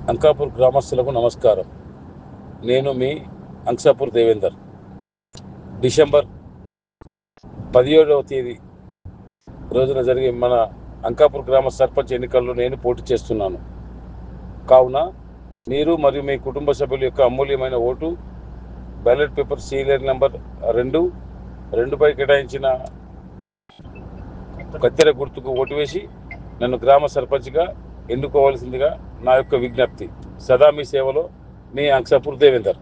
అంకాపూర్ గ్రామస్తులకు నమస్కారం నేను మీ అంకాపూర్ దేవేందర్ డిసెంబర్ పదిహేడవ తేదీ రోజున జరిగే మన అంకాపూర్ గ్రామ సర్పంచ్ ఎన్నికల్లో నేను పోటీ చేస్తున్నాను కావున మీరు మరియు మీ కుటుంబ సభ్యుల యొక్క అమూల్యమైన vote ballot paper serial number రెండు రెండుపై కేటాయించిన కత్తెర గుర్తుకు ఓటు వేసి నన్ను గ్రామ సర్పంచ్గా ఎన్నుకోవాల్సిందిగా నా యొక్క విజ్ఞప్తి సదా మీ సేవలో మీ అంక్షపూర్ దేవేందర్